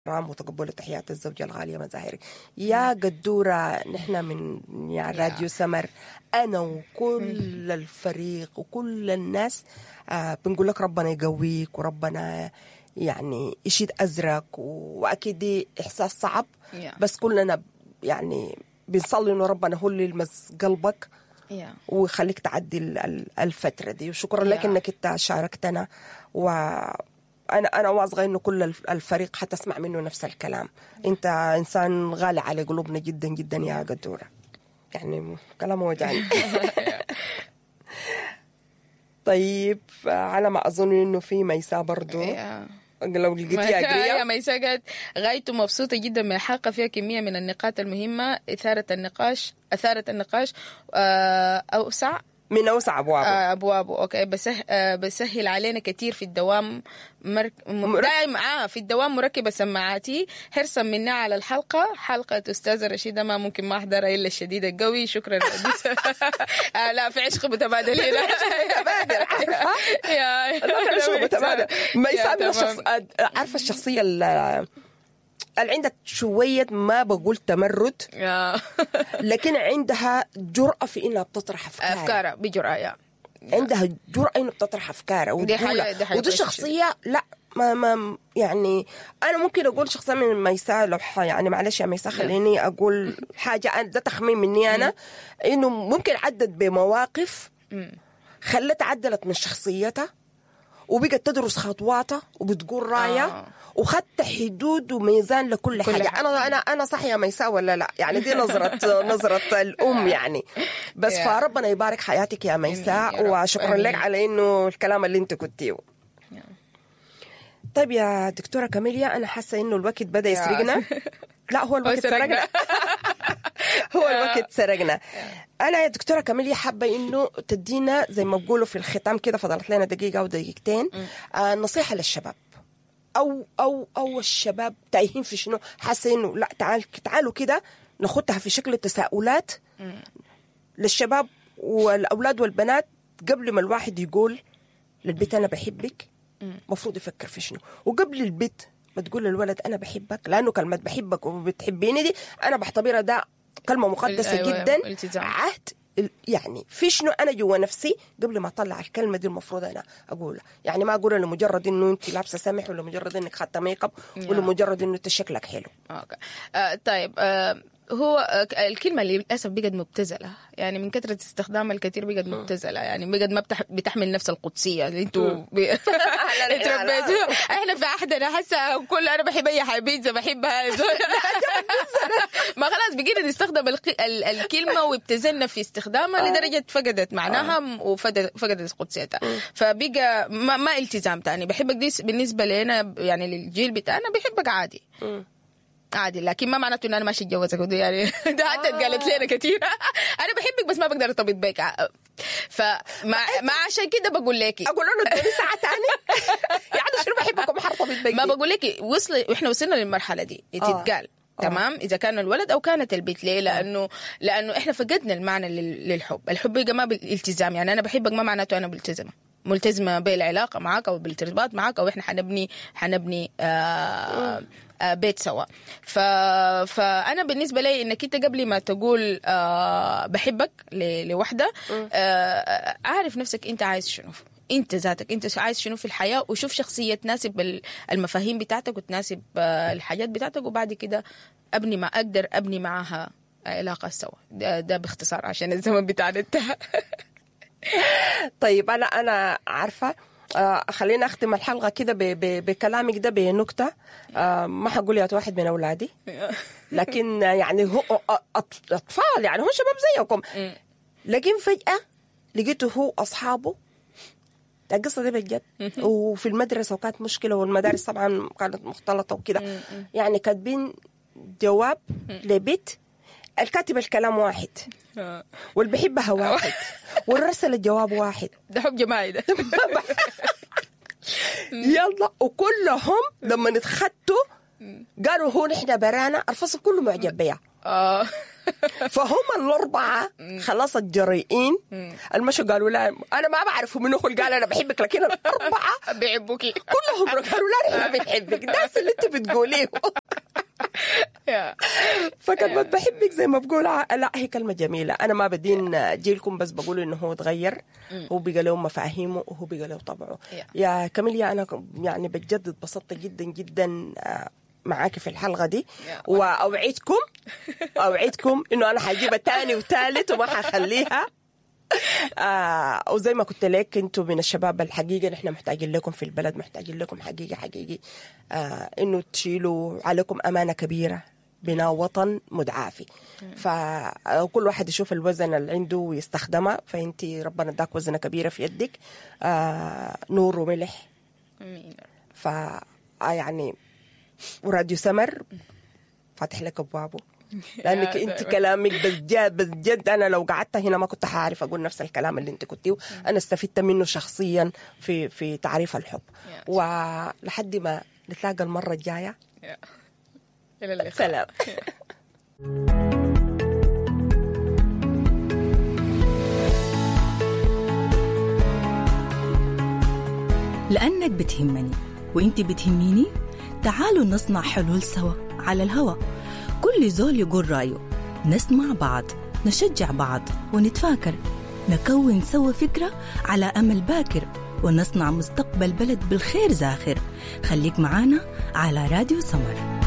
احترام وتقبل تحيات الزوجة الغالية مزاهري يا قدورة نحن من يعني راديو سمر أنا وكل الفريق وكل الناس آه بنقول لك ربنا يقويك وربنا يعني يشيد أزرك وأكيد دي إحساس صعب Yeah. بس كلنا يعني بنصلي إنه ربنا هو اللي يلمس قلبك Yeah. ويخليك تعدي ال- ال- الفترة دي وشكرا لك Yeah. انك انت شاركتنا وانا انا واثقة انه كل الف- الفريق حتسمع منه نفس الكلام انت انسان غالي على قلوبنا جدا جدا يا قدورة يعني كلام وجعني طيب على ما اظن انه في ميساء برضو Yeah. لو لقيتيها يا قرية ميساء قالت غايته مبسوطة جدا من الحلقة فيها كمية من النقاط المهمة إثارة النقاش أثارت النقاش آه، أوسع من اوسع ابوابه آه، أبوابه أوكي بسه... آه، بسهل علينا كتير في الدوام مرك... م... مرك- دايم آه في الدوام مركبة سماعاتي حرصا منا على الحلقة حلقة أستاذة رشيدة ما ممكن ما أحضرها إلا الشديد القوي شكرا لديس. آه لا في عشق متبادل هنا متبادل، عارفة؟ يا لا، شو متبادل ميساء من يا الشخص تمام. عارفه الشخصيه ال- اللي عندها شويه ما بقول تمرد يا لكن عندها جرأة في انها بتطرح افكارها أفكارها بجرأة يا عندها جرأة انها بتطرح افكارها دي وتقولها. حاجة- دي حاجة ودي كويسة شخصية لا ما ما يعني انا ممكن اقول شخصيه من ميساء لو ح- يعني معلش يا ميساء خليني اقول حاجه أنا- ده تخمين مني انا انه ممكن عدت بمواقف خلت عدلت من شخصيتها وبقت تدرس خطواتها وبتقول رايه آه. وخدت حدود وميزان لكل كل حاجه حاجة. انا انا انا صح يا ميساء ولا لا يعني دي نظره نظره الام يعني بس يا. فربنا يبارك حياتك يا ميساء يا رب. وشكرا لك آمين. على انه الكلام اللي انت قلتيه طيب يا دكتورة كاميليا أنا حاسة إنه الوقت بدأ يا. يسرقنا لا هو الوقت سرقنا. سرقنا هو الوقت سرقنا أنا يا دكتورة كاميليا حابة إنه تدينا زي ما بقولوا في الختام كده فضلت لنا دقيقة أو دقيقتين آه نصيحة للشباب أو أو أو الشباب تايهين في شنو حاسة إنه لا تعال تعالوا كده ناخدها في شكل تساؤلات للشباب والأولاد والبنات قبل ما الواحد يقول للبيت أنا بحبك المفروض يفكر في شنو وقبل البيت ما تقول للولد انا بحبك لانه كلمه بحبك وبتحبيني دي انا بعتبرها ده كلمه مقدسه أيوة، جدا التزام. عهد ال- يعني في شنو انا جوا نفسي قبل ما اطلع الكلمه دي المفروض انا اقولها يعني ما اقولها لمجرد انه انت لابسه سمح ولا مجرد انك خدت ميك اب ولا مجرد انه انت شكلك حلو اوكي آه طيب آه هو آه الكلمة اللي للأسف بقت مبتذلة يعني من كثرة استخدامها الكثير بقت مبتذلة يعني بقت ما بتح... بتحمل نفس القدسية اللي انتوا ب... اتربيتوا احنا في عهدنا حاسة كل انا بحب اي حاجة بيتزا بحبها ما خلاص بقينا نستخدم الق... ال... الكلمة وابتذلنا في استخدامها لدرجة فقدت معناها وفقدت فقدت قدسيتها فبقى ما, ما التزام تاني بحبك دي بالنسبة لنا يعني للجيل بتاعنا بحبك عادي عادي لكن ما معناته ان انا ماشي اتجوزك ودي يعني ده حتى اتقالت لنا كثير انا بحبك بس ما بقدر ارتبط بك فما ما عشان كده بقول لك اقول له ادوني ساعه ثانيه يعني شنو بحبك وما حرتبط بك ما دي؟ بقول لك وصل احنا وصلنا للمرحله دي تتقال آه. تمام اذا كان الولد او كانت البنت ليه لانه لانه احنا فقدنا المعنى لل- للحب الحب يبقى ما بالالتزام يعني انا بحبك ما معناته انا ملتزمه ملتزمه بالعلاقه معك او بالارتباط معك او احنا حنبني حنبني آه آه بيت سوا ف... فانا بالنسبه لي انك انت قبل ما تقول آه بحبك ل... لوحده آه عارف نفسك انت عايز شنو انت ذاتك انت عايز شنو في الحياه وشوف شخصيه تناسب ال- المفاهيم بتاعتك وتناسب آه، الحاجات بتاعتك وبعد كده ابني ما اقدر ابني معاها علاقه سوا ده, ده باختصار عشان الزمن بتاعنا انتهى طيب انا انا عارفه آه خلينا اختم الحلقه كده ب- ب- بكلامك ده بنكته آه ما حقول يا واحد من اولادي لكن يعني هو أط- اطفال يعني هو شباب زيكم لكن فجاه لقيته هو اصحابه القصة دي بجد وفي المدرسة وكانت مشكلة والمدارس طبعا كانت مختلطة وكده يعني كاتبين جواب لبيت الكاتب الكلام واحد واللي بيحبها واحد والرسل الجواب واحد ده حب جماعي ده يلا وكلهم لما اتخدتوا قالوا هو نحن برانا الفصل كله معجب بيها اه فهم الاربعه خلاص الجريئين المشوا قالوا لا انا ما بعرف منو هو اللي قال انا بحبك لكن الاربعه بيحبوكي كلهم قالوا لا احنا بنحبك ده اللي انت بتقوليه يا. فكلمة بحبك زي ما بقول ع- لا هي كلمة جميلة أنا ما بدين جيلكم بس بقول إنه هو تغير هو بقى له مفاهيمه وهو بقى له طبعه Yeah. يا كاميليا أنا ك- يعني بجد اتبسطت جدا جدا آه، معاكي في الحلقة دي Yeah. وأوعدكم أوعدكم إنه أنا حجيبها تاني وتالت وما حخليها آه وزي ما قلت لك انتم من الشباب الحقيقه نحن محتاجين لكم في البلد محتاجين لكم حقيقي حقيقي آه انه تشيلوا عليكم امانه كبيره بناء وطن مدعافي فكل واحد يشوف الوزن اللي عنده ويستخدمه فانت ربنا اداك وزنه كبيره في يدك آه نور وملح امين ف آه يعني وراديو سمر فاتح لك ابوابه لانك يا انت دايما. كلامك بجد بجد انا لو قعدت هنا ما كنت حعرف اقول نفس الكلام اللي انت قلتيه انا استفدت منه شخصيا في في تعريف الحب يا. ولحد ما نتلاقى المره الجايه يا. الى اللقاء سلام لأنك بتهمني وإنت بتهميني تعالوا نصنع حلول سوا على الهوا كل زول يقول رأيه نسمع بعض نشجع بعض ونتفاكر نكون سوا فكرة على أمل باكر ونصنع مستقبل بلد بالخير زاخر خليك معانا على راديو سمر